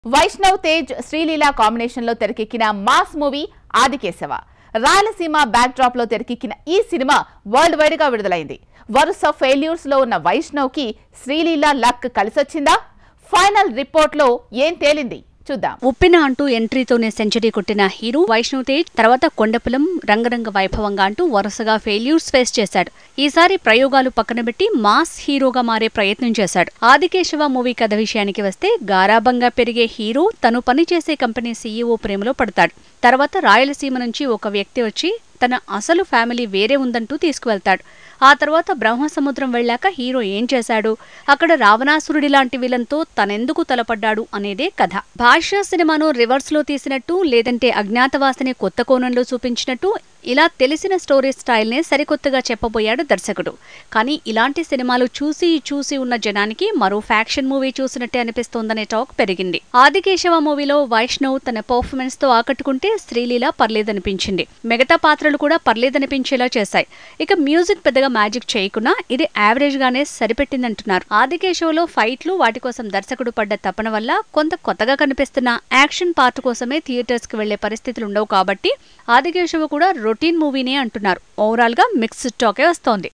Vaishnav Tej Sreeleela combination లో తెరకెక్కిన mass movie Adikeshava Rayalaseema backdrop లో తెరకెక్కిన ఈ సినిమా వరల్డ్ వైడ్ గా విడుదలైంది వరుస ఫెయిల్యూర్స్ లో ఉన్న వైష్ణవ్ కి శ్రీలీల లక్ కలిసొచ్చిందా ఫైనల్ రిపోర్ట్ లో ఏం తేలింది చూద్దాం ఉప్పిన అంటూ ఎంట్రీతోనే సెంచరీ కొట్టిన హీరో వైష్ణవ్ తేజ్ తర్వాత కొండపులం రంగరంగ వైభవంగా అంటూ వరుసగా ఫెయిల్యూర్స్ ఫేస్ చేశాడు ఈసారి ప్రయోగాలు పక్కన పెట్టి మాస్ హీరోగా మారే ప్రయత్నం చేశాడు ఆదికేశవ మూవీ కథ విషయానికి వస్తే గారాబంగా పెరిగే హీరో తను పనిచేసే కంపెనీ సీఈఓ ప్రేమలో పడతాడు తర్వాత రాయలసీమ నుంచి ఒక వ్యక్తి వచ్చి తన అసలు ఫ్యామిలీ వేరే ఉందంటూ తీసుకువెళ్తాడు ఆ తర్వాత బ్రహ్మసముద్రం వెళ్ళాక హీరో ఏం చేశాడు అక్కడ రావణాసురుడి లాంటి విలన్తో తనెందుకు తలపడ్డాడు అనేదే కథ భాష సినిమాను రివర్స్ లో తీసినట్టు లేదంటే అజ్ఞాతవాసిని కొత్త కోణంలో చూపించినట్టు ఇలా తెలిసిన స్టోరీ స్టైల్నే సరికొత్తగా చెప్పబోయాడు దర్శకుడు కానీ ఇలాంటి సినిమాలు చూసి చూసి ఉన్న జనానికి మరో ఫ్యాక్షన్ మూవీ చూసినట్టే అనిపిస్తోందనే టాక్ పెరిగింది ఆదికేశవ మూవీలో వైష్ణవ్ తన పర్ఫార్మెన్స్ తో ఆకట్టుకుంటే శ్రీలీల పర్లేదనిపించింది మిగతా పాత్రలు కూడా పర్లేదనిపించేలా చేశాయి ఇక మ్యూజిక్ పెద్దగా మ్యాజిక్ చేయకున్నా ఇది యావరేజ్ గానే సరిపెట్టిందంటున్నారు ఆదికేశవలో ఫైట్లు వాటి కోసం దర్శకుడు పడ్డ తపన వల్ల కొంత కొత్తగా కనిపిస్తున్న యాక్షన్ పార్ట్ కోసమే థియేటర్స్ కి వెళ్లే పరిస్థితులు ఉండవు కాబట్టి ఆదికేశవ కూడా రొటీన్ మూవీనే అంటున్నారు ఓవరాల్ గా మిక్స్డ్ టాకే వస్తోంది